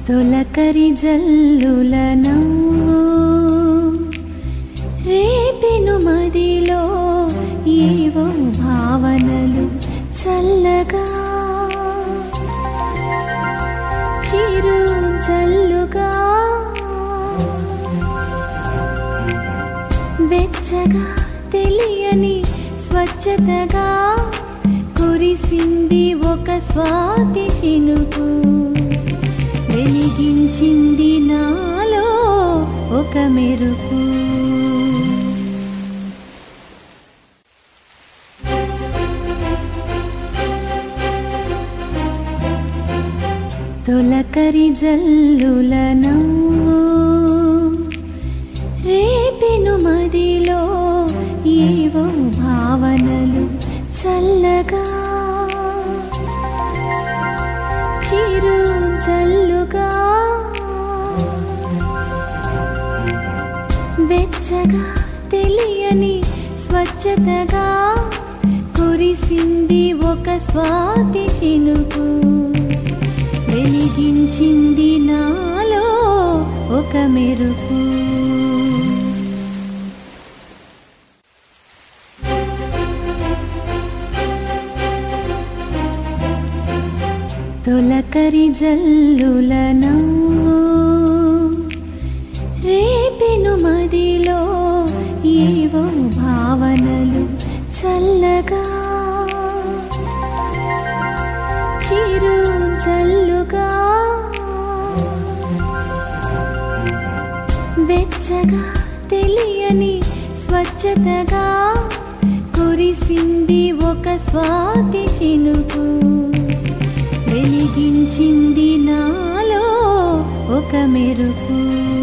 తొలకరి జల్లులను రేపెను మదిలో ఏవో భావనలు చల్లగా చిరు చల్లుగా వెచ్చగా తెలియని స్వచ్ఛతగా కురిసింది ఒక స్వాతి చినుకు వెలిగించింది నాలో ఒక మెరుపు తొలకరి జల్లులను రేపెను మదిలో ఏవో భావనలు చల్లగా చిరు చల్లుగా వెచ్చగా తెలియని స్వచ్ఛతగా కురిసింది ఒక స్వాతి చినుకు వెలిగించింది నాలో ఒక మెరుపు తొలకరి జల్లులను రేపెను మదిలో ఏవో భావనలు చల్లగా చిరు చల్లుగా వెచ్చగా తెలియని స్వచ్ఛతగా కురిసింది ఒక స్వాతి చినుకు వెలిగించింది నాలో ఒక మెరుపు